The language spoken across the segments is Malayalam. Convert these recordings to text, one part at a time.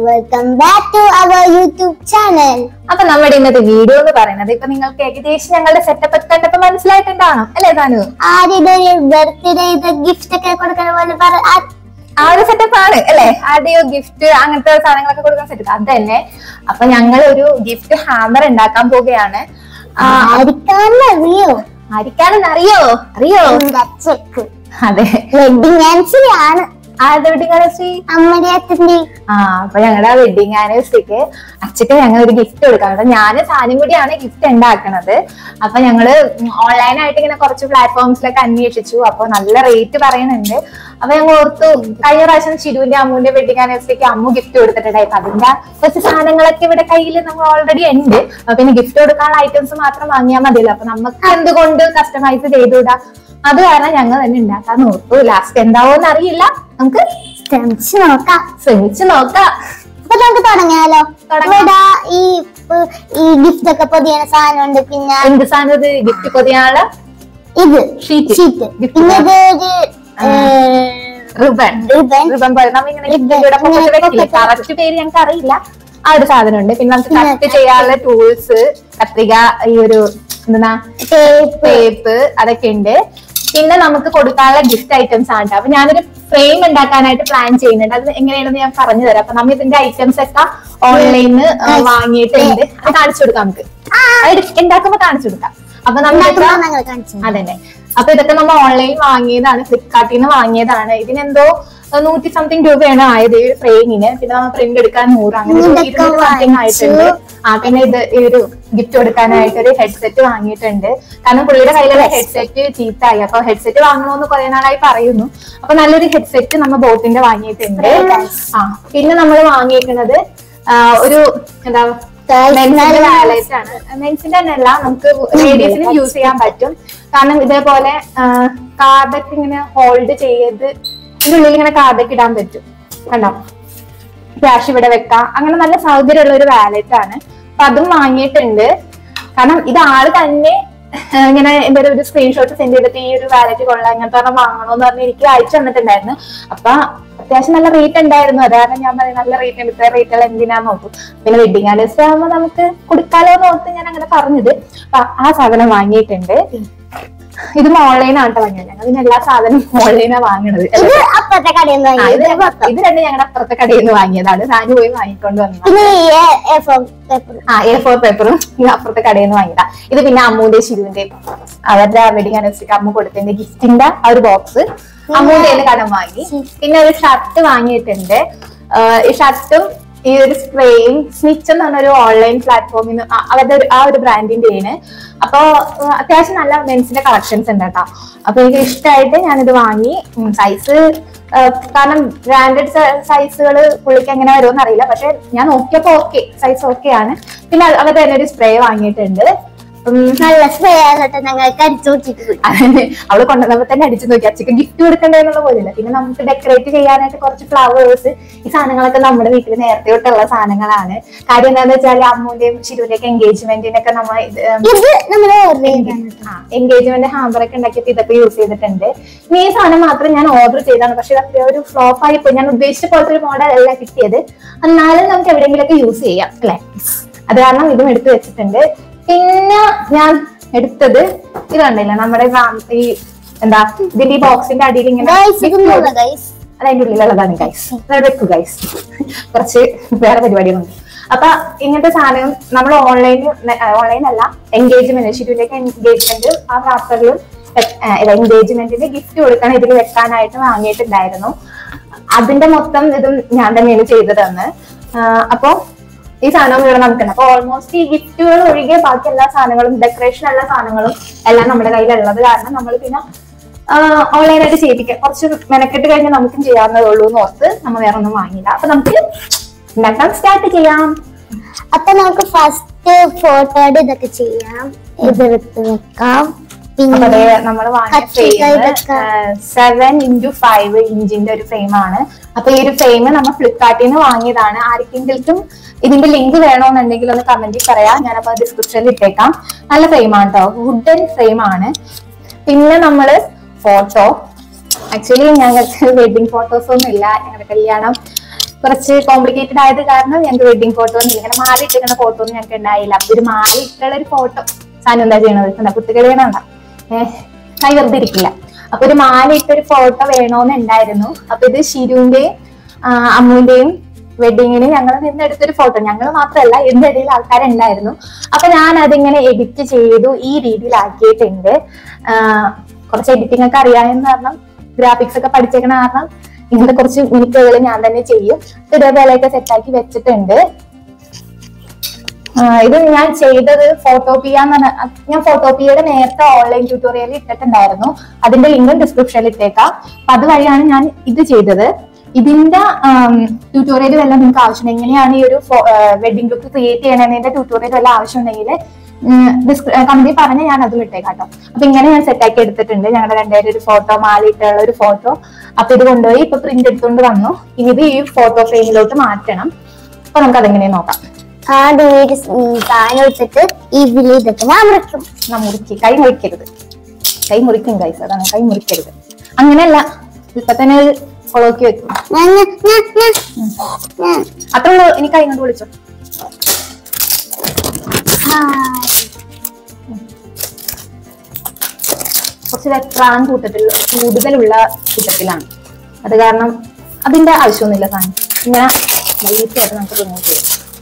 Welcome back to our YouTube channel അപ്പൊ നമ്മുടെ ഇന്നത്തെ വീഡിയോ എന്ന് പറയുന്നത് ഇപ്പൊ നിങ്ങൾക്ക് ഏകദേശം ഞങ്ങളുടെ സെറ്റപ്പ് ഒക്കെ കണ്ടപ്പോ മനസ്സിലായിട്ടുണ്ടാവണം അല്ലേ താനു ആദ്യത്തെ ഒരു ബർത്ത്ഡേ ഇത് ഗിഫ്റ്റ് ഒക്കെ കൊടുക്കുന്ന പോലെ പറ ആ- ആ ഒരു സെറ്റപ്പ് ആണ് അല്ലേ ആരുടെയോ ഗിഫ്റ്റ് അങ്ങനത്തെ സാധനങ്ങളൊക്കെ കൊടുക്കുന്ന സെറ്റപ്പ് അത് തന്നെ അപ്പൊ ഞങ്ങൾ ഒരു ഗിഫ്റ്റ് ഹാമർ ഉണ്ടാക്കാൻ പോവുകയാണ് ആ, ആർക്കാന്ന് അറിയോ ആരിക്കാണെന്ന് അറിയോ അറിയോ ചെക്ക് അതെ വെഡിങ് ആനിവേഴ്സറി ആണ് ആരുടെ വെഡിങ് ആനിവേഴ്സറി അമ്മയുടെ അച്ഛന്റെ ആ അപ്പൊ ഞങ്ങളുടെ വെഡിങ് ആനിവേഴ്സറിക്ക് അച്ഛക്ക് ഞങ്ങൾ ഒരു ഗിഫ്റ്റ് കൊടുക്കാം കേട്ടോ ഞാന് സാനും കൂടിയാണ് ഗിഫ്റ്റ് ഉണ്ടാക്കണത് അപ്പൊ ഞങ്ങള് ഓൺലൈനായിട്ട് ഇങ്ങനെ കുറച്ച് പ്ലാറ്റ്ഫോംസിലൊക്കെ അന്വേഷിച്ചു അപ്പൊ നല്ല റേറ്റ് പറയുന്നുണ്ട് അപ്പൊ ഞങ്ങൾ ഓർത്തു കഴിഞ്ഞ പ്രാവശ്യം ഷിരുവിന്റെ അമ്മുവിന്റെ വെഡിങ് ആനിവേഴ്സറിക്ക് അമ്മു ഗിഫ്റ്റ് കൊടുത്തിട്ടുണ്ടായിരുന്നു അതിന്റെ കുറച്ച് സാധനങ്ങളൊക്കെ ഇവിടെ കയ്യിൽ നമ്മൾ ഓൾറെഡി ഉണ്ട് അപ്പൊ പിന്നെ ഗിഫ്റ്റ് കൊടുക്കാനുള്ള ഐറ്റംസ് മാത്രം വാങ്ങിയാൽ മതിയല്ലോ അപ്പൊ നമുക്ക് എന്തുകൊണ്ട് കസ്റ്റമൈസ് ചെയ്തുകൂടാ അത് കാരണം ഞങ്ങൾ തന്നെ ഉണ്ടാക്കാൻ ഓർത്തു ലാസ്റ്റ് എന്താവോന്ന് അറിയില്ല നമുക്ക് ശ്രമിച്ചു നോക്കാം ശ്രമിച്ചു നോക്കാം അപ്പൊ നമുക്ക് തുടങ്ങിയാലോ തുടങ്ങാം. ഇവിടെ ഈ ഏർ, ഈ ഗിഫ്റ്റ് ഒക്കെ പൊതിയണ സാധനം ഉണ്ട് പിന്നെ എന്ത് സാധനം ഇത് ഗിഫ്റ്റ് പൊതിയാള് ഇത് ഷീറ്റ് ഷീറ്റ് Gift പിന്നെ ഇത് ഒരു റിബൺ റിബൺ റിബൺ പോലെ നമ്മളിങ്ങനെ Ribbon. ഇവിടെ ഇങ്ങനെ വെക്കില്ലേ pocket. കറക്റ്റ് പേര് ഞങ്ങൾക്ക് അറിയില്ല ആ ഒരു സാധനം ഉണ്ട് പിന്നെ നമുക്ക് പിന്നെ കട്ട് ചെയ്യാനുള്ള ടൂൾസ് കത്രിക ഈ ഒരു എന്താ ടേപ്പ് ടേപ്പ് അതൊക്കെ ഉണ്ട് പിന്നെ നമുക്ക് കൊടുക്കാനുള്ള ഗിഫ്റ്റ് ഐറ്റംസ് ആണ് ട്ടോ. അപ്പൊ ഞാനൊരു ഫ്രെയിം ഉണ്ടാക്കാനായിട്ട് പ്ലാൻ ചെയ്യുന്നുണ്ട് അത് എങ്ങനെയാണെന്ന് ഞാൻ പറഞ്ഞു തരാം അപ്പൊ നമ്മൾ ഇതിന്റെ ഐറ്റംസ് ഒക്കെ ഓൺലൈനിൽ വാങ്ങിയിട്ടുണ്ട് അത് കാണിച്ചു കൊടുക്കാം നമുക്ക് അത് ഉണ്ടാക്കുമ്പോ കാണിച്ചു കൊടുക്കാം അപ്പൊ നമ്മൾ ഞങ്ങൾ കാണിച്ചു അതന്നെ അപ്പൊ ഇതൊക്കെ നമ്മൾ ഓൺലൈൻ വാങ്ങിയതാണ് ഫ്ലിപ്കാർട്ടിൽ നിന്ന് വാങ്ങിയതാണ് ഇതിനെന്തോ അഹ് നൂറ്റി സംതിങ് രൂപയാണ് ആയത് ഈ ഫ്രെയിമിന് പിന്നെ നമ്മൾ പ്രിന്റ് എടുക്കാൻ നൂറ് അങ്ങനെ ഒരു ഇതൊക്കെ ഇരുന്നൂറ് സംതിങ് വാങ്ങിച്ചു. ആയിട്ടുണ്ട് ആ പിന്നെ ഇത് ഈ ഒരു ഗിഫ്റ്റ് കൊടുക്കാനായിട്ട് ഒരു ഹെഡ്സെറ്റ് വാങ്ങിയിട്ടുണ്ട് കാരണം പുള്ളിയുടെ കയ്യിലുള്ള ഹെഡ്സെറ്റ് ചീത്തായി അപ്പൊ ഹെഡ്സെറ്റ് വാങ്ങണമെന്ന് കുറെ നാളായി പറയുന്നു അപ്പൊ നല്ലൊരു ഹെഡ്സെറ്റ് നമ്മൾ ബോട്ടിന്റെ വാങ്ങിയിട്ടുണ്ട് ആ പിന്നെ നമ്മൾ വാങ്ങിയിരിക്കുന്നത് ആ, ഒരു എന്താ മെൻസിന്റെ വാലറ്റ് ആണ് മെൻസിന്റെ തന്നെ അല്ല നമുക്ക് ലേഡീസിനും യൂസ് ചെയ്യാൻ പറ്റും കാരണം ഇതേപോലെ കാർഡൊക്കെ ഇങ്ങനെ ഹോൾഡ് ചെയ്ത് ഇതിന്റെ ഉള്ളിൽ ഇങ്ങനെ കാർഡൊക്കെ ഇടാൻ പറ്റും കണ്ടോ ക്യാഷ് ഇവിടെ വെക്കാം അങ്ങനെ നല്ല സൗകര്യമുള്ള ഒരു വാലറ്റ് ആണ് അപ്പൊ അതും വാങ്ങിയിട്ടുണ്ട് കാരണം ഇത് ആള് തന്നെ ആ, ഇങ്ങനെ എന്റെ ഒരു സ്ക്രീൻഷോട്ട് സെൻഡ് ചെയ്തിട്ട് ഈ ഒരു വാലറ്റ് കൊള്ളാം ഇങ്ങനത്തെ ഒരെണ്ണം വാങ്ങണമെന്ന് പറഞ്ഞ് എനിക്ക് അയച്ചു തന്നിട്ടുണ്ടായിരുന്നു അപ്പൊ അത്യാവശ്യം നല്ല റേറ്റ് ഉണ്ടായിരുന്നു അത് കാരണം ഞാൻ പറയും നല്ല റേറ്റ് ഉണ്ട് ഇത്ര റേറ്റുകൾ എന്തിനാന്ന് നോക്കും പിന്നെ വെഡിങ് ആനിവേഴ്സറി ആകുമ്പോൾ നമുക്ക് കൊടുക്കാലോ എന്ന് ഓർത്ത് ഞാൻ അങ്ങനെ പറഞ്ഞത് അപ്പൊ ആ സാധനം വാങ്ങിയിട്ടുണ്ട് ഇതും ഓൺലൈനാണ് കേട്ടോ വാങ്ങിയത് ഞങ്ങൾ ഇതിന് എല്ലാ സാധനവും ഓൺലൈനാണ് വാങ്ങണത് ഇത് അപ്പുറത്തെ കടയിൽ നിന്ന് ആ, ഇത് വാങ്ങിയത് ഞങ്ങ- ഇത് രണ്ട് ഞങ്ങളുടെ അപ്പുറത്തെ കടയിൽ നിന്ന് വാങ്ങിയതാണ് സാധനം പോയി വാങ്ങിക്കൊണ്ട് വന്നതാണ് പിന്നെ ഈ എ ഫോർ പേപ്പർ ആ എ ഫോർ പേപ്പറും അപ്പുറത്തെ കടയിൽ നിന്ന് വാങ്ങിയതാ ഇത് പിന്നെ അമ്മുന്റെ ശിരുവിന്റെ അവരുടെ വെഡിങ് ആനിവേഴ്സറിക്ക് അമ്മ കൊടുത്തതിന്റെ ഗിഫ്റ്റിന്റെ ആ ഒരു ബോക്സ് അമ്മുന്റെ കയ്യിൽ നിന്ന് കടം വാങ്ങി പിന്നെ ഒരു ഷർട്ട് വാങ്ങിയിട്ടുണ്ട് ആ, ഈ ഷർട്ടും ഈ ഒരു സ്പ്രേയും സ്നിച്ച് എന്ന് പറഞ്ഞ ഒരു ഓൺലൈൻ പ്ലാറ്റ്ഫോമിൽ നിന്ന് ആ- അവരുടെ ഒരു- ആ ഒരു ബ്രാൻഡിന്റെ ആണ് അപ്പൊ ആ, അത്യാവശ്യം നല്ല മെൻസിന്റെ കളക്ഷൻസ് ഉണ്ട് കേട്ടോ അപ്പൊ എനിക്ക് ഇഷ്ടമായിട്ട് ഞാനിത് വാങ്ങി സൈസ് കാരണം ബ്രാൻഡഡ് സൈസുകൾ പുള്ളിക്ക് എങ്ങനെ വരുമെന്ന് അറിയില്ല പക്ഷെ ഞാൻ നോക്കിയപ്പോ ഓക്കെ സൈസ് ഓക്കെ ആണ് പിന്നെ അത് അവരുടെ തന്നെ ഒരു സ്പ്രേ വാങ്ങിയിട്ടുണ്ട് ഉം, നല്ല സ്പ്രേ ആയിട്ട് ഞങ്ങൾക്ക് അടിച്ചു വെച്ചിട്ട് പോയി അതന്നെ അവള് കൊണ്ടുവന്നപ്പോ തന്നെ അടിച്ചു നോക്കി അച്ഛക്ക് ഗിഫ്റ്റ് കൊടുക്കണ്ടേ എന്നുള്ള പോലില്ല പിന്നെ നമുക്ക് ഡെക്കറേറ്റ് ചെയ്യാനായിട്ട് കുറച്ച് ഫ്ലവേഴ്സ് ഈ സാധനങ്ങളൊക്കെ നമ്മുടെ വീട്ടിൽ നേരത്തെ തൊട്ടുള്ള സാധനങ്ങളാണ് കാര്യം എന്താന്ന് വെച്ചാൽ അമ്മൂന്റെയും ശിരുവിന്റെയൊക്കെ എൻഗേജ്മെന്റിനൊക്കെ നമ്മൾ ഇത് നമ്മൾ ഓർഡർ ചെയ്താണ് എൻഗേജ്മെന്റ് ഹാമ്പർ ഒക്കെ ഉണ്ടാക്കിയപ്പോ ഇതൊക്കെ യൂസ് ചെയ്തിട്ടുണ്ട് ഇനി ഈ സാധനം മാത്രം ഞാൻ ഓർഡർ ചെയ്താണ് പക്ഷെ ഇത് അത്ര ഒരു ഫ്ലോപ്പ് ആയി പോയി ഞാൻ ഉദ്ദേശിച്ച പോലത്തെ ഒരു മോഡൽ അല്ല കിട്ടിയത് എന്നാലും നമുക്ക് എവിടെയെങ്കിലൊക്കെ യൂസ് ചെയ്യാം അല്ലെ അത് കാരണം ഇതും എടുത്തു വെച്ചിട്ടുണ്ട് പിന്നെ ഞാൻ എടുത്തത് ഇത് കണ്ടില്ല നമ്മുടെ റാം- ഈ എന്താ ഇതിന്റെ ഈ ബോക്സിന്റെ അടിയിൽ ഇങ്ങനെ ഗൈസ് ഇത് മൂന്ന് ഗൈസ് അത് അതിന്റെ ഉള്ളിലുള്ളതാണ് ഗൈസ് വെക്കു ഗൈസ് കുറച്ച് വേറെ പരിപാടികളുണ്ട് അപ്പൊ ഇങ്ങനത്തെ സാധനം നമ്മൾ ഓൺലൈനിൽ ഓൺലൈൻ അല്ല എൻഗേജ്മെന്റ് ഷിഡ്യൂളിലേക്ക് എൻഗേജ്മെന്റ് ആ റാപ്പറിലും എൻഗേജ്മെന്റിന് ഗിഫ്റ്റ് കൊടുക്കാൻ ഇതിൽ വെക്കാനായിട്ട് വാങ്ങിയിട്ടുണ്ടായിരുന്നു അതിന്റെ മൊത്തം ഇതും ഞാൻ തന്നെയാണ് ചെയ്തതെന്ന് അപ്പൊ ഈ സാധനം ഇവിടെ നമുക്കുണ്ട് അപ്പൊ ഓൾമോസ്റ്റ് ഈ ഗിഫ്റ്റുകൾ ഒഴികെ ബാക്കി എല്ലാ സാധനങ്ങളും ഡെക്കറേഷൻ എല്ലാ സാധനങ്ങളും എല്ലാം നമ്മുടെ കയ്യിലുള്ളത് കാരണം നമ്മൾ പിന്നെ ഓൺലൈനായിട്ട് ചെയ്യിപ്പിക്കാം കുറച്ച് മെനക്കെട്ട് കഴിഞ്ഞാൽ നമുക്കും ചെയ്യാവുന്നതേ ഉള്ളൂ എന്ന് ഓർത്ത് നമ്മൾ വേറെ ഒന്നും വാങ്ങിയില്ല അപ്പൊ നമുക്ക് ഉണ്ടാക്കാൻ സ്റ്റാർട്ട് ചെയ്യാം അപ്പൊ നമുക്ക് ഫസ്റ്റ് ഫോട്ടോയുടെ ഇതൊക്കെ ചെയ്യാം ഇതെടുത്ത് വെക്കാം അപ്പൊ പിന്നെ നമ്മൾ വാങ്ങിയ കത്തിക്ക ഫ്രെയിം ഇതൊക്കെ. സെവൻ ഇൻറ്റു ഫൈവ് ഇഞ്ചിന്റെ ഒരു ഫ്രെയിം ആണ് അപ്പൊ ഈ ഒരു ഫ്രെയിം നമ്മൾ ഫ്ലിപ്കാർട്ടിൽ നിന്ന് വാങ്ങിയതാണ് ആർക്കെങ്കിലും ഇതിന്റെ ലിങ്ക് വേണമെന്നുണ്ടെങ്കിൽ ഒന്ന് കമന്റിൽ പറയാം ഞാനപ്പോ ഡിസ്ക്രിപ്ഷനിൽ ഇട്ടേക്കാം നല്ല ഫ്രെയിം ആണ് കേട്ടോ വുഡൻ ഫ്രെയിം ആണ് പിന്നെ നമ്മള് ഫോട്ടോ ആക്ച്വലി ഞങ്ങൾക്ക് വെഡിങ് ഫോട്ടോസ് ഒന്നും ഇല്ല ഞങ്ങളുടെ കല്യാണം കുറച്ച് കോംപ്ലിക്കേറ്റഡ് ആയത് കാരണം ഞങ്ങൾക്ക് വെഡിങ് ഫോട്ടോ ഒന്നും ഇങ്ങനെ മാല ഇട്ടിരിക്കുന്ന ഫോട്ടോ ഒന്നും ഞങ്ങൾക്ക് ഉണ്ടായില്ല അപ്പൊ ഒരു മാല ഇട്ടുള്ള ഒരു ഫോട്ടോ സാധനം എന്താ ചെയ്യണത് എന്താ കുട്ടികളെ കണ്ട ഏഹ് കൈ വെറുതെ ഇരിക്കില്ല അപ്പൊ ഒരു മാല ഇട്ടൊരു ഫോട്ടോ വേണോന്ന് ഉണ്ടായിരുന്നു അപ്പൊ ഇത് ഷിരുവിന്റെയും ആ, അമ്മുവിന്റെയും വെഡിങ്ങിന് ഞങ്ങൾ നിന്നെടുത്തൊരു ഫോട്ടോ ഞങ്ങൾ മാത്രമല്ല ഇതിന്റെ ഇടയിൽ ആൾക്കാരുണ്ടായിരുന്നു അപ്പൊ ഞാൻ അതിങ്ങനെ എഡിറ്റ് ചെയ്തു ഈ രീതിയിലാക്കിയിട്ടുണ്ട് ആ, കുറച്ച് എഡിറ്റിംഗ് ഒക്കെ അറിയാമെന്ന് കാരണം ഗ്രാഫിക്സ് ഒക്കെ പഠിച്ചേക്കണ കാരണം ഇങ്ങനത്തെ കുറച്ച് മിനിറ്റുകൾ ഞാൻ തന്നെ ചെയ്യും അപ്പൊ ഇതേപോലെയൊക്കെ സെറ്റാക്കി വെച്ചിട്ടുണ്ട് ആ, ഇത് ഞാൻ ചെയ്തത് ഫോട്ടോപിയ എന്ന് പറഞ്ഞ ഞാൻ ഫോട്ടോപിയയുടെ നേരത്തെ ഓൺലൈൻ ട്യൂട്ടോറിയൽ ഇട്ടിട്ടുണ്ടായിരുന്നു അതിന്റെ ലിങ്ക് ഡിസ്ക്രിപ്ഷനിൽ ഇട്ടേക്കാം അപ്പൊ അതുവഴിയാണ് ഞാൻ ഇത് ചെയ്തത് ഇതിന്റെ ട്യൂട്ടോറിയൽ വല്ലതും നിങ്ങൾക്ക് ആവശ്യമുണ്ട് എങ്ങനെയാണ് ഈ ഒരു വെഡിങ് ലുക്ക് ക്രിയേറ്റ് ചെയ്യണമെന്നതിന്റെ ട്യൂട്ടോറിയൽ വല്ല ആവശ്യമുണ്ടെങ്കിൽ കമ്പനി പറഞ്ഞ് ഞാൻ അതും ഇട്ടേക്കാം കേട്ടോ അപ്പൊ ഇങ്ങനെ ഞാൻ സെറ്റാക്കി എടുത്തിട്ടുണ്ട് ഞങ്ങളുടെ രണ്ടുപേരും ഒരു ഫോട്ടോ മാലിയിട്ടുള്ള ഒരു ഫോട്ടോ അപ്പൊ ഇത് കൊണ്ടുപോയി ഇപ്പൊ പ്രിന്റ് എടുത്തുകൊണ്ട് വന്നു ഇനി ഇത് ഈ ഫോട്ടോ ഫ്രെയിമിലോട്ട് മാറ്റണം അപ്പൊ നമുക്ക് അതെങ്ങനെയാ നോക്കാം ആദ്യം ഈ ഒരു സാധനം എടുത്തിട്ട് ഇതിൽ ഇതൊക്കെ ഞാൻ മുറിക്കും എന്നാ മുറിക്ക് കൈ മുറിക്കരുത് കൈ മുറിക്കും കൈസ് അതാണ് കൈ മുറിക്കരുത് അങ്ങനെയല്ല ഇപ്പൊ തന്നെ കൊളോക്കി വെക്കും ഞാൻ ഞാൻ ഞാൻ ഞാൻ ഞാൻ അത്ര ഉള്ളൂ എനിക്ക് കൈ കൊണ്ട് വിളിച്ചോ ഹായ് കുറച്ച് വെത്രാൻ കൂട്ടത്തിൽ കൂടുതലുള്ള കൂട്ടത്തിലാണ് അത് കാരണം അതിന്റെ ആവശ്യമൊന്നുമില്ല സാധനം ഇങ്ങനെ ലൈറ്റായിട്ട് നമുക്ക് റിമൂവ് ചെയ്യാം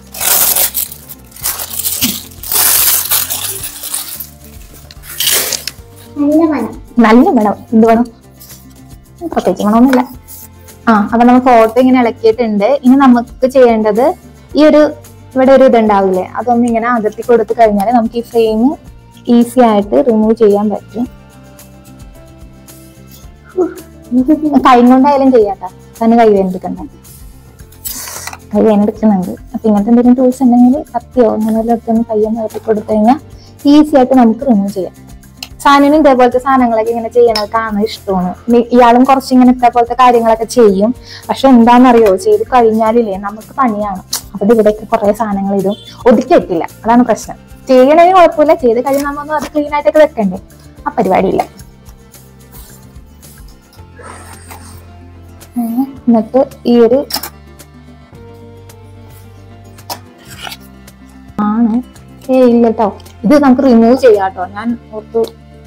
നല്ല മണം നല്ല മണം എന്ത് വേണം പ്രത്യേകിച്ച് മണമൊന്നുമില്ല ആ അപ്പൊ നമ്മൾ ഫോട്ടോ ഇങ്ങനെ ഇളക്കിയിട്ടുണ്ട് ഇനി നമുക്ക് ചെയ്യേണ്ടത് ഈ ഒരു ഇവിടെ ഒരു ഇതുണ്ടാവില്ലേ അതൊന്നും ഇങ്ങനെ അകത്തി കൊടുത്തു കഴിഞ്ഞാൽ നമുക്ക് ഈ ഫ്രെയിം ഈസി ആയിട്ട് റിമൂവ് ചെയ്യാൻ പറ്റും കൈ കൊണ്ടായാലും ചെയ്യാട്ടാ തന്നെ കൈ വേനെടുക്കണ്ട കൈ വേനെടുക്കുന്നുണ്ട് അപ്പൊ ഇങ്ങനത്തെ എന്തെങ്കിലും ടൂൾസ് ഉണ്ടെങ്കിൽ കത്തിയോ അങ്ങനെ വല്ലതും കയ്യൊന്ന് അകത്തി കൊടുത്തു കഴിഞ്ഞാൽ ഈസി ആയിട്ട് നമുക്ക് റിമൂവ് ചെയ്യാം സാധനം ഇതേപോലത്തെ സാധനങ്ങളൊക്കെ ഇങ്ങനെ ചെയ്യണത് കാണാൻ ഇഷ്ടമാണ് ഇനി ഇയാളും കുറച്ച് ഇങ്ങനെ ഇതേപോലത്തെ കാര്യങ്ങളൊക്കെ ചെയ്യും പക്ഷെ എന്താണെന്നറിയോ ചെയ്ത് കഴിഞ്ഞാലില്ലേ നമുക്ക് പണിയാണ് അപ്പൊ ഇവിടെയൊക്കെ കുറെ സാധനങ്ങൾ ഇടും ഒതുക്കി വെക്കില്ല അതാണ് പ്രശ്നം ചെയ്യണതിന് കുഴപ്പമില്ല ചെയ്ത് കഴിഞ്ഞാൽ നമ്മൾ അത് ക്ലീൻ ആയിട്ടൊക്കെ വെക്കണ്ടേ ആ പരിപാടിയില്ല ഉം, എന്നിട്ട് ഈ ഒരു ആണ് ഏ ഇല്ല കേട്ടോ ഇത് നമുക്ക് റിമൂവ് ചെയ്യാം കേട്ടോ ഞാൻ ഓർത്തു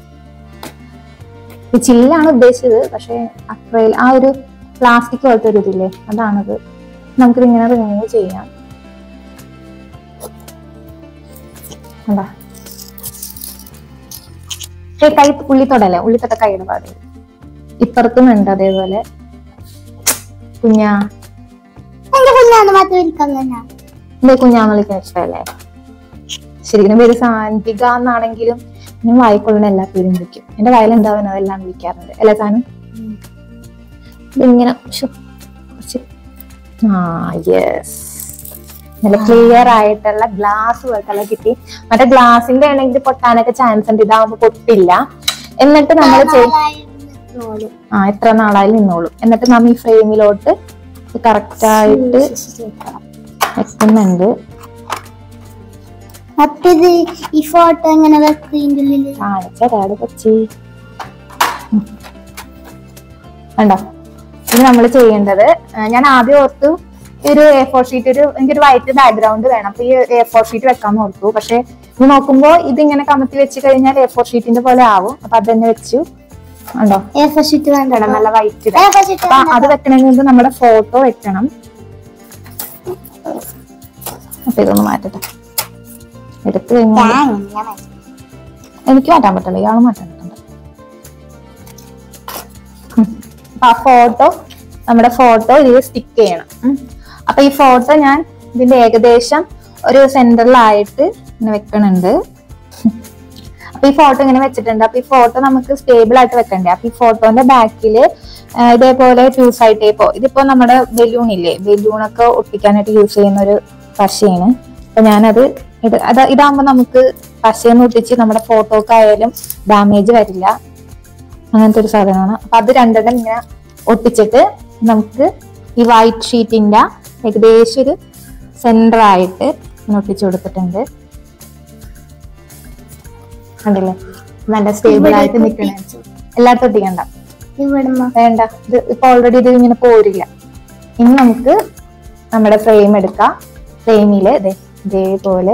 ഈ ചില്ലാണ് ഉദ്ദേശിച്ചത് പക്ഷെ അക്രയിൽ ആ ഒരു പ്ലാസ്റ്റിക് പോലത്തെ ഒരു ഇതില്ലേ അതാണത് നമുക്കിത് ഇങ്ങനെ റിമൂവ് ചെയ്യാം എന്താ ഏ കൈ ഉള്ളിത്തൊടല്ലേ ഉള്ളിത്തൊട്ട കൈയുടെ പാടില്ല ഇപ്പുറത്തും ഉണ്ട് അതേപോലെ കുഞ്ഞാ എന്റെ കുഞ്ഞാന്ന് മാത്രം എനിക്ക് അങ്ങനെ എന്റെ കുഞ്ഞാന്ന് വിളിക്കാൻ ഇഷ്ടമല്ലേ ശരിക്കും പേര് സാന്തിക എന്നാണെങ്കിലും ഞാൻ വായിക്കൊള്ളുന്ന എല്ലാ പേരും വിളിക്കും എന്റെ വായിൽ എന്താവാൻ അതെല്ലാം വിളിക്കാറുണ്ട് അല്ലേ സാധനം ഇങ്ങനെ ശ്ശോ, കുറച്ച് ആ യെസ് നല്ല ക്ലിയർ ആയിട്ടുള്ള ഗ്ലാസ് പോലത്തെ കിട്ടി മറ്റേ ഗ്ലാസിന്റെ ആണെങ്കിൽ പൊട്ടാനൊക്കെ ചാൻസ് ഉണ്ട് ഇതാവുമ്പോ പൊട്ടില്ല എന്നിട്ട് നമ്മൾ ചെയ്യും ആ എത്ര നാളായാലും നിന്നോളും എന്നിട്ട് നമ്മ ഈ ഫ്രെയിമിലോട്ട് കറക്റ്റ് ആയിട്ട് വെക്കുന്നുണ്ട് മറ്റേത് ഈ ഫോട്ടോ എങ്ങനെ വെക്കുന്നതിന്റെ ഉള്ളില് കാണിച്ചതാട് കൊച്ചി കണ്ടോ ഇത് നമ്മൾ ചെയ്യേണ്ടത് ആ, ഞാൻ ആദ്യം ഓർത്തു ഈ ഒരു എ ഫോർ ഷീറ്റ് ഒരു എനിക്കൊരു വൈറ്റ് ബാക്ക്ഗ്രൗണ്ട് വേണം അപ്പൊ ഈ എ ഫോർ ഷീറ്റ് വെക്കാൻ ഓർത്തു പക്ഷെ ഇത് നോക്കുമ്പോ ഇതിങ്ങനെ കമത്തി വെച്ച് കഴിഞ്ഞാൽ എ ഫോർ ഷീറ്റിന്റെ പോലെ ആവും അപ്പൊ അത് തന്നെ വെച്ചു കണ്ടോ എ ഫോർ ഷീറ്റ് വേണ്ട കണ്ടോ നല്ല വൈറ്റ് എ ഫോർ ഷീറ്റ് അപ്പൊ അത് വെക്കണമെങ്കിൽ മുമ്പ് നമ്മുടെ ഫോട്ടോ വെക്കണം അപ്പൊ ഇതൊന്ന് മാറ്റട്ടെ എടുത്തു കഴിഞ്ഞാൽ എനിക്ക് മാറ്റാൻ പറ്റില്ല ഇയാൾ മാറ്റാൻ പറ്റണ്ട ഉം. അപ്പൊ ആ ഫോട്ടോ നമ്മുടെ ഫോട്ടോ ഇതിൽ സ്റ്റിക്ക് ചെയ്യണം ഉം. അപ്പൊ ഈ ഫോട്ടോ ഞാൻ ഇതിന്റെ ഏകദേശം ഒരു സെന്ററിലായിട്ട് ഇങ്ങനെ വെക്കണുണ്ട് അപ്പൊ ഈ ഫോട്ടോ ഇങ്ങനെ വെച്ചിട്ടുണ്ട് അപ്പൊ ഈ ഫോട്ടോ നമുക്ക് സ്റ്റേബിൾ ആയിട്ട് വെക്കണ്ടേ അപ്പൊ ഈ ഫോട്ടോന്റെ ബാക്കില് ഇതേപോലെ ടൂ സൈഡ് ടേപ്പോ ഇതിപ്പോ നമ്മുടെ ബലൂൺ ഇല്ലേ ബലൂണൊക്കെ ഒട്ടിക്കാനായിട്ട് യൂസ് ചെയ്യുന്ന ഒരു പശയാണ് അപ്പൊ ഞാനത് ഇത് അത് ഇതാകുമ്പോ നമുക്ക് പശയൊന്നും ഒട്ടിച്ച് നമ്മുടെ ഫോട്ടോക്കായാലും ഡാമേജ് വരില്ല അങ്ങനത്തെ ഒരു സാധനമാണ് അപ്പൊ അത് രണ്ടെണ്ണം ഇങ്ങനെ ഒട്ടിച്ചിട്ട് നമുക്ക് ഈ വൈറ്റ് ഷീറ്റിന്റെ ഏകദേശം ഒരു സെന്റർ ആയിട്ട് ഇങ്ങനെ ഒട്ടിച്ചു കൊടുത്തിട്ടുണ്ട് കണ്ടില്ലേ നല്ല സ്റ്റേബിൾ ആയിട്ട് നിൽക്കണേ എല്ലായിടത്തും ഒട്ടിക്കണ്ട ഇവിടുന്ന് വേണ്ട ഇത് ഇപ്പൊ ഓൾറെഡി ഇത് ഇങ്ങനെ പോരില്ല ഇനി നമുക്ക് നമ്മുടെ ഫ്രെയിം എടുക്കാം ഫ്രെയിമില് ഇതേപോലെ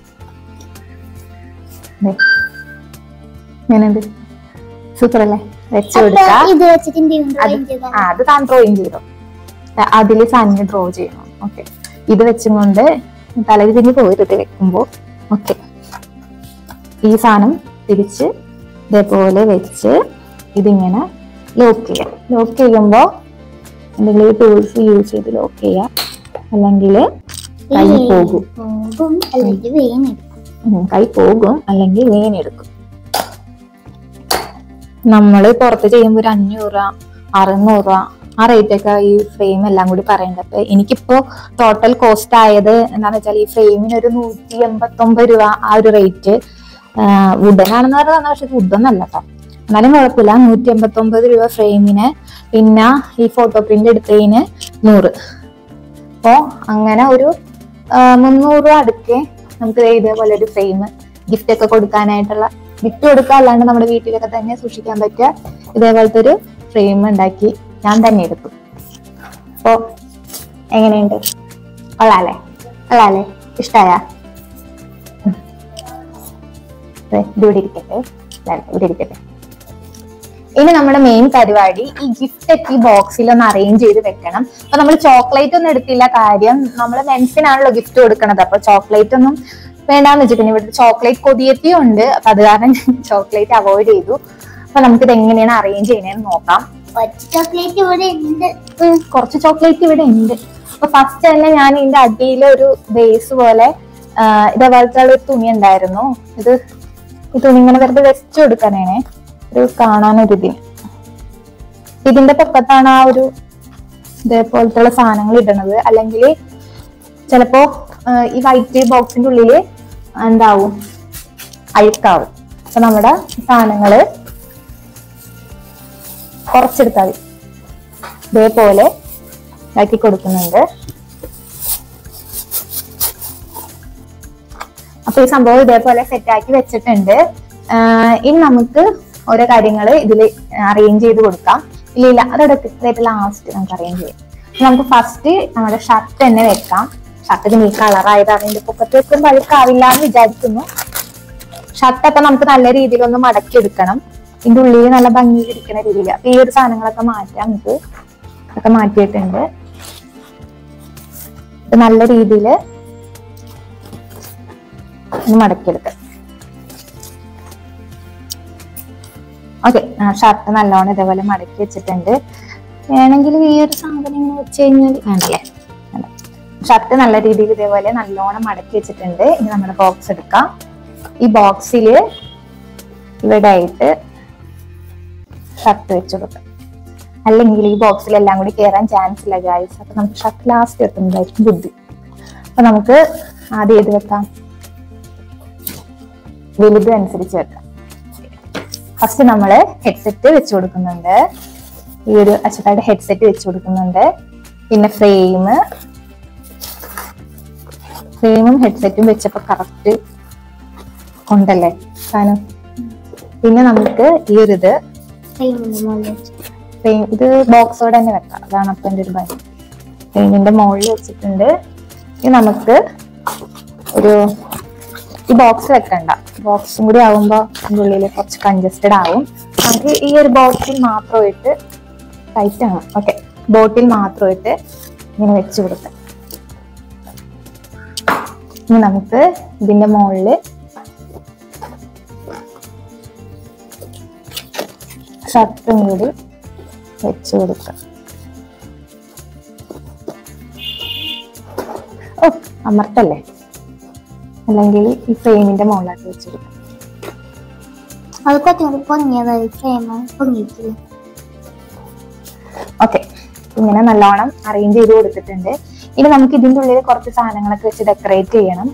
ദേ. ഇങ്ങനെയുണ്ട് സൂപ്പർ അല്ലേ വെച്ച് അപ്പൊ കൊടുക്കാം ഇത് വെച്ചിട്ട് എന്തെങ്കിലും അത് drawing ചെയ്താൽ ആ അത് താൻ ഡ്രോയിങ് ചെയ്തോ അതിൽ സാധനം ഡ്രോ ചെയ്യണം ഓക്കെ ഇത് വെച്ചും കൊണ്ട് തലയിൽ തിരിഞ്ഞ് പോയിരുത് വെക്കുമ്പോ ഓക്കെ ഈ സാധനം തിരിച്ച് ഇതേപോലെ വെച്ച് ഇതിങ്ങനെ ലോക്ക് ചെയ്യാം ലോക്ക് ചെയ്യുമ്പോ എന്തെങ്കിലും ടൂൾസ് യൂസ് ചെയ്ത് ലോക്ക് ചെയ്യാം അല്ലെങ്കിൽ കൈ പോകും പോകും അല്ലെങ്കിൽ വേണം ഉം, കൈ പോകും അല്ലെങ്കിൽ വീണെടുക്കും നമ്മൾ പുറത്ത് ചെയ്യുമ്പോൾ ഒരു അഞ്ഞൂറ് രൂപ അറുന്നൂറ് രൂപ ആ റേറ്റ് ഒക്കെ ഈ ഫ്രെയിം എല്ലാം കൂടി പറയുന്നത് അപ്പൊ എനിക്കിപ്പോ ടോട്ടൽ കോസ്റ്റ് ആയത് എന്താണെന്ന് വെച്ചാൽ ഈ ഫ്രെയിമിന് ഒരു നൂറ്റി എൺപത്തൊമ്പത് രൂപ ആ ഒരു റേറ്റ് വുഡനാണെന്ന് പറഞ്ഞാൽ പക്ഷെ വുഡൊന്നല്ല കേട്ടോ എന്നാലും കുഴപ്പമില്ല നൂറ്റി എൺപത്തൊമ്പത് രൂപ ഫ്രെയിമിന് പിന്നെ ഈ ഫോട്ടോ പ്രിന്റ് എടുത്തതിന് നൂറ് അപ്പോ അങ്ങനെ ഒരു ആ, മുന്നൂറ് രൂപ അടുക്കെ നമുക്ക് ദേ ഇതേപോലെ ഒരു ഫ്രെയിം ഗിഫ്റ്റ് ഒക്കെ കൊടുക്കാനായിട്ടുള്ള ഗിഫ്റ്റ് കൊടുക്കുക അല്ലാണ്ട് നമ്മുടെ വീട്ടിലൊക്കെ തന്നെ സൂക്ഷിക്കാൻ പറ്റിയ ഇതേപോലത്തെ ഒരു ഫ്രെയിം ഉണ്ടാക്കി ഞാൻ തന്നെ എടുത്തു അപ്പോ എങ്ങനെയുണ്ട് കൊള്ളാലേ കൊള്ളാലേ ഇഷ്ടായ ഇവിടെ ഇരിക്കട്ടെ ദേ, ഇവിടെ ഇരിക്കട്ടെ ഇനി നമ്മുടെ മെയിൻ പരിപാടി ഈ ഗിഫ്റ്റ് ഒക്കെ ഈ ബോക്സിൽ ഒന്ന് അറേഞ്ച് ചെയ്ത് വെക്കണം അപ്പൊ നമ്മൾ ചോക്ലേറ്റ് ഒന്നും എടുത്തില്ല കാര്യം നമ്മൾ മെൻസിനാണല്ലോ ഗിഫ്റ്റ് കൊടുക്കണത് അപ്പൊ ചോക്ലേറ്റ് ഒന്നും വേണ്ടാന്ന് വെച്ചിട്ടുണ്ട് ഇവിടുത്തെ ചോക്ലേറ്റ് കൊതിയത്തിയും ഉണ്ട് അപ്പൊ അത് കാരണം ചോക്ലേറ്റ് അവോയ്ഡ് ചെയ്തു അപ്പൊ നമുക്കിത് എങ്ങനെയാണ് അറേഞ്ച് ചെയ്യുന്നതെന്ന് നോക്കാം ഒറ്റ ചോക്ലേറ്റ് ഇവിടെ ഉണ്ട് ഉം, കുറച്ച് ചോക്ലേറ്റ് ഇവിടെ ഉണ്ട് അപ്പൊ ഫസ്റ്റ് തന്നെ ഞാൻ ഇതിന്റെ അടിയിൽ ഒരു ബേസ് പോലെ ആ, ഇതേപോലത്തെ ഒരു തുണി ഉണ്ടായിരുന്നു ഇത് ഈ തുണി ഇങ്ങനെ വെറുതെ വെച്ച് കൊടുക്കാനാണേ ഒരു കാണാനൊരു ഇതിന് ഇതിന്റെ പൊക്കത്താണ് ആ ഒരു ഇതേപോലത്തെ സാധനങ്ങൾ ഇടണത് അല്ലെങ്കിൽ ചിലപ്പോ ആ, ഈ വൈറ്റ് ബോക്സിന്റെ ഉള്ളില് എന്താവും അഴുക്കാവും അപ്പൊ നമ്മുടെ സാധനങ്ങള് കുറച്ചെടുത്താൽ മതി ഇതേപോലെ ആക്കി കൊടുക്കുന്നുണ്ട് അപ്പൊ ഈ സംഭവം ഇതേപോലെ സെറ്റ് ആക്കി വെച്ചിട്ടുണ്ട് ആഹ് ഇനി നമുക്ക് ഓരോ കാര്യങ്ങൾ ഇതിൽ അറേഞ്ച് ചെയ്ത് കൊടുക്കാം ഇല്ല ഇല്ല അതെടുത്ത് അതായത് ലാസ്റ്റ് നമുക്ക് അറേഞ്ച് ചെയ്യാം ഇനി നമുക്ക് ഫസ്റ്റ് നമ്മുടെ ഷർട്ട് തന്നെ വെക്കാം ഷർട്ടിന് ഈ കളറായത് അതിന്റെ പൊക്കത്ത് വെക്കുമ്പോൾ അഴുക്കാവില്ല എന്ന് വിചാരിക്കുന്നു ഷർട്ട് അപ്പൊ നമുക്ക് നല്ല രീതിയിൽ ഒന്ന് മടക്കി എടുക്കണം ഇതിന്റെ ഉള്ളിൽ നല്ല ഭംഗിയിൽ ഇരിക്കുന്ന രീതിയിൽ അപ്പൊ ഈ ഒരു സാധനങ്ങളൊക്കെ മാറ്റാം നമുക്ക് ഒക്കെ മാറ്റിയിട്ടുണ്ട് ഇത് നല്ല രീതിയിൽ ഒന്ന് മടക്കിയെടുക്കാം ഓക്കെ ഷർട്ട് നല്ലോണം ഇതേപോലെ മടക്കി വെച്ചിട്ടുണ്ട് വേണമെങ്കിൽ ഈ ഒരു സാധനം ഇങ്ങനെ വെച്ച് കഴിഞ്ഞാൽ വേണ്ടല്ലേ ഷർട്ട് നല്ല രീതിയിൽ ഇതേപോലെ നല്ലോണം മടക്കി വെച്ചിട്ടുണ്ട് ഇനി നമ്മുടെ ബോക്സ് എടുക്കാം ഈ ബോക്സിൽ ഇവിടെ ആയിട്ട് ഷർട്ട് വെച്ച് കൊടുക്കാം അല്ലെങ്കിൽ ഈ ബോക്സിൽ എല്ലാം കൂടി കയറാൻ ചാൻസ് ഇല്ല ഗായ്സ് അപ്പൊ നമുക്ക് ഷർട്ട് ലാസ്റ്റ് വെക്കുന്നതായിരിക്കും ബുദ്ധി അപ്പൊ നമുക്ക് ആദ്യം ഏത് വെക്കാം വലുത് അനുസരിച്ച് വെക്കാം ഫസ്റ്റ് നമ്മള് ഹെഡ്സെറ്റ് വെച്ച് കൊടുക്കുന്നുണ്ട് ഈ ഒരു അച്ഛത്തായിട്ട് ഹെഡ്സെറ്റ് വെച്ച് കൊടുക്കുന്നുണ്ട് പിന്നെ ഫ്രെയിം ഫ്രെയിമും ഹെഡ്സെറ്റും വെച്ചപ്പോ കറക്റ്റ് ഉണ്ടല്ലേ സാധനം പിന്നെ നമുക്ക് ഈ ഒരു ഇത് ഫ്രെയിമിന്റെ മുകളിൽ വെച്ച് ഫ്രെയിം ഇത് ബോക്സോടെ തന്നെ വെക്കാം അതാണ് അപ്പൊ എൻ്റെ ഒരു ഭയം ഫ്രെയിമിന്റെ മുകളിൽ വെച്ചിട്ടുണ്ട് ഇനി നമുക്ക് ഒരു ഈ ബോക്സ് വെക്കണ്ട ബോക്സും കൂടി ആവുമ്പോ അതിന്റെ ഉള്ളിൽ കുറച്ച് കൺജസ്റ്റഡ് ആവും നമുക്ക് ഈ ഒരു ബോട്ടിൽ മാത്രമായിട്ട് ടൈറ്റ് ആണ് ഓക്കെ ബോട്ടിൽ മാത്രമായിട്ട് ഇങ്ങനെ വെച്ച് കൊടുക്കാം ഇനി നമുക്ക് ഇതിന്റെ മുകളിൽ ഷർട്ടും കൂടി വെച്ച് കൊടുക്കാം ഓ അമർത്തല്ലേ അല്ലെങ്കിൽ ഈ ഫ്രെയിമിന്റെ മുകളിലായിട്ട് വെച്ച് കൊടുക്കാം അത് കുറച്ചും കൂടി പൊങ്ങിയതായി ഫ്രെയിം പൊങ്ങിയിട്ടില്ല ഓക്കെ ഇങ്ങനെ നല്ലോണം അറേഞ്ച് ചെയ്ത് കൊടുത്തിട്ടുണ്ട് ഇനി നമുക്ക് ഇതിന്റെ ഉള്ളിൽ കുറച്ച് സാധനങ്ങളൊക്കെ വെച്ച് ഡെക്കറേറ്റ് ചെയ്യണം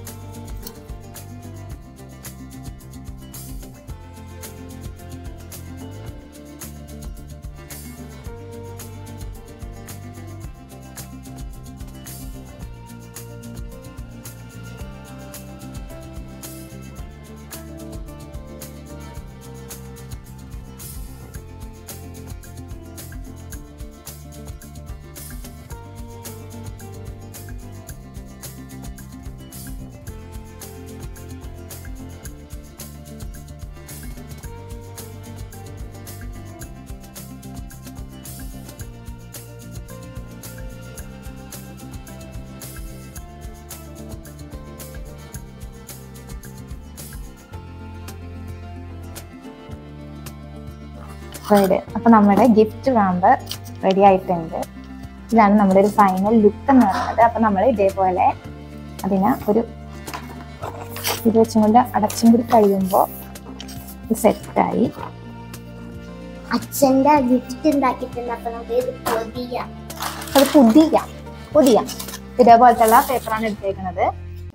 റെഡി അപ്പൊ നമ്മുടെ ഗിഫ്റ്റ് റാമ്പ് റെഡി ആയിട്ടുണ്ട് ഇതാണ് നമ്മുടെ ഒരു ഫൈനൽ ലുക്ക് എന്ന് പറയുന്നത് അപ്പൊ നമ്മൾ ഇതേപോലെ അതിനെ ഒരു ഇത് വെച്ചും കൊണ്ട് അടച്ചും കൂടി കഴിയുമ്പോൾ സെറ്റായി അച്ഛന്റെ ഗിഫ്റ്റ് ഉണ്ടാക്കിയിട്ടുണ്ട് അപ്പൊ നമുക്ക് ഇത് പൊതിയാം അത് പുതിയ പുതിയ ഇതേപോലത്തുള്ള പേപ്പറാണ് എടുത്തേക്കുന്നത്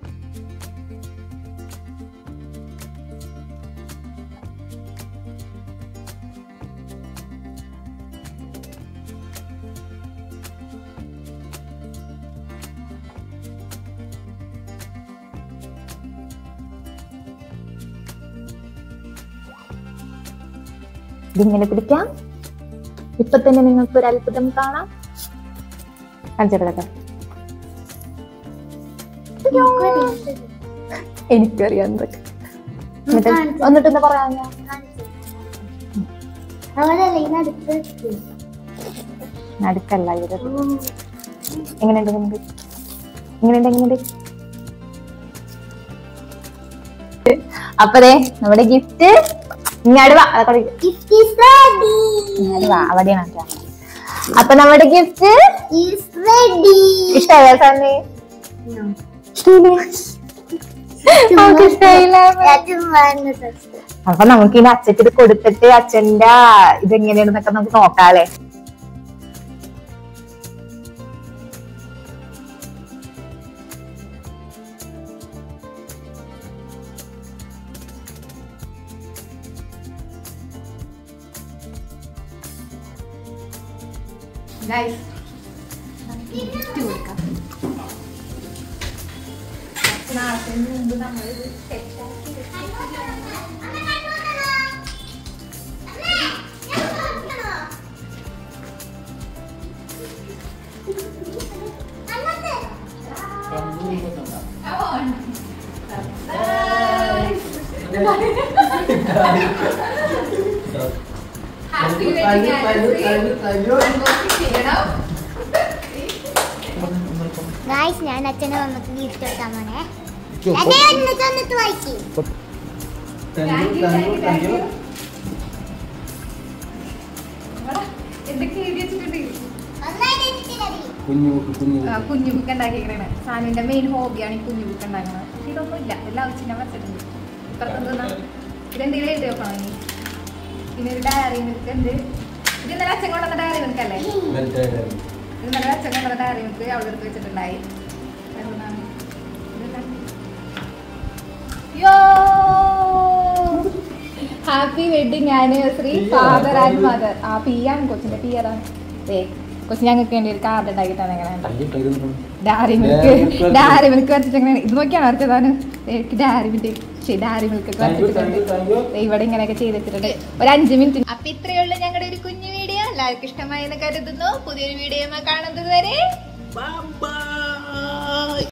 ഇതിങ്ങനെ പിടിക്കാം ഇപ്പൊ തന്നെ നിങ്ങൾക്ക് ഒരു അത്ഭുതം കാണാം കാണിച്ചിട്ടൊക്കെ എനിക്കറിയാം എന്തൊക്കെ എന്നിട്ട് എന്നിട്ടെന്താ പറയാ അവരല്ലേ ഇതിനടുത്ത് വെക്ക്. നടുക്കല്ല ഇത് എങ്ങനെയുണ്ട് എങ്ങനെയുണ്ട് എങ്ങനെയുണ്ട് എങ്ങനെയുണ്ട് അപ്പതേ നമ്മുടെ ഗിഫ്റ്റ് ഇങ്ങാട് വാ അതൊക്കെ Gift is ready. ഇങ്ങാട് വാ അവിടെയാണ് camera. അപ്പൊ നമ്മുടെ ഗിഫ്റ്റ് Is ready. ഇഷ്ടമായ സാറിന് നമുക്ക് ഇഷ്ടമായില്ല അത് വന്നത്. അപ്പൊ നമുക്ക് ഇനി അച്ഛക്ക് ഇത് കൊടുത്തിട്ട് അച്ഛന്റെ ഇതെങ്ങനെയാണെന്നൊക്കെ നമുക്ക് നോക്കാല്ലേ Guys, ഞാൻ അച്ഛനെ വന്നിട്ട് ഗിഫ്റ്റ് കൊടുക്കാൻ പോണേ അതെ എന്നിട്ട് വന്നിട്ട് വായിക്കും കുഞ്ഞു കുഞ്ഞു കുഞ്ഞു ബുക്ക് ഉണ്ടാക്കിയിരിക്കണേ സാനുവിന്റെ മെയിൻ ഹോബിയാണ് ഈ കുഞ്ഞു ബുക്ക് ഉണ്ടാക്കുന്നത് പക്ഷെ ഇതൊന്നും ഇല്ല എല്ലാം ആവശ്യം ഞാൻ വെച്ചിട്ടുണ്ട് ഇപ്പുറത്തെന്താ ഇതെന്തെങ്കിലും എഴുതി വെക്കണോ ഇനി പിന്നെ ഒരു ഡയറി മിൽക്ക് ഉണ്ട് ഇത് ഇന്നലെ അച്ഛൻ കൊണ്ടുവന്ന ഡയറി മിൽക്ക് അല്ലേ ഇന്നലെ അച്ഛൻ കൊണ്ടുവന്ന ഡയറി മിൽക്ക് അവിടെ എടുത്ത് വെച്ചിട്ടുണ്ടായി അതെന്താണ്? ഇതെന്താണ്? Yo happy wedding anniversary father and mother ആ പി ആണ് കൊച്ചിന്റെ പി ഏതാണ് ഏ കൊച്ചു ഞങ്ങൾക്ക് വേണ്ടി ഒരു കാർഡ് ഉണ്ടാക്കിയിട്ടാണ് എങ്ങനെ ഡയറി മിൽക്ക് ഡയറി മിൽക്ക് വരച്ചിട്ട് എങ്ങനെ ഇത് നോക്കിയാണ് വരച്ചതാണ് എനിക്ക് ഡയറി മിൽക്ക് ശരി ഡയറി മിൽക്ക് ഒക്കെ വരച്ചിട്ടുണ്ട് ദേ ഇവിടെ ഇങ്ങനെയൊക്കെ ചെയ്ത് വെച്ചിട്ടുണ്ട് ഒരു അഞ്ച് മിനിറ്റ് അപ്പൊ ഇത്രയുള്ള ഞങ്ങളുടെ ഒരു കുഞ്ഞു വീഡിയോ എല്ലാവർക്കും ഇഷ്ടമായി എന്ന് കരുതുന്നു പുതിയൊരു വീഡിയോ കാണുന്നത് വരെ Bye bye.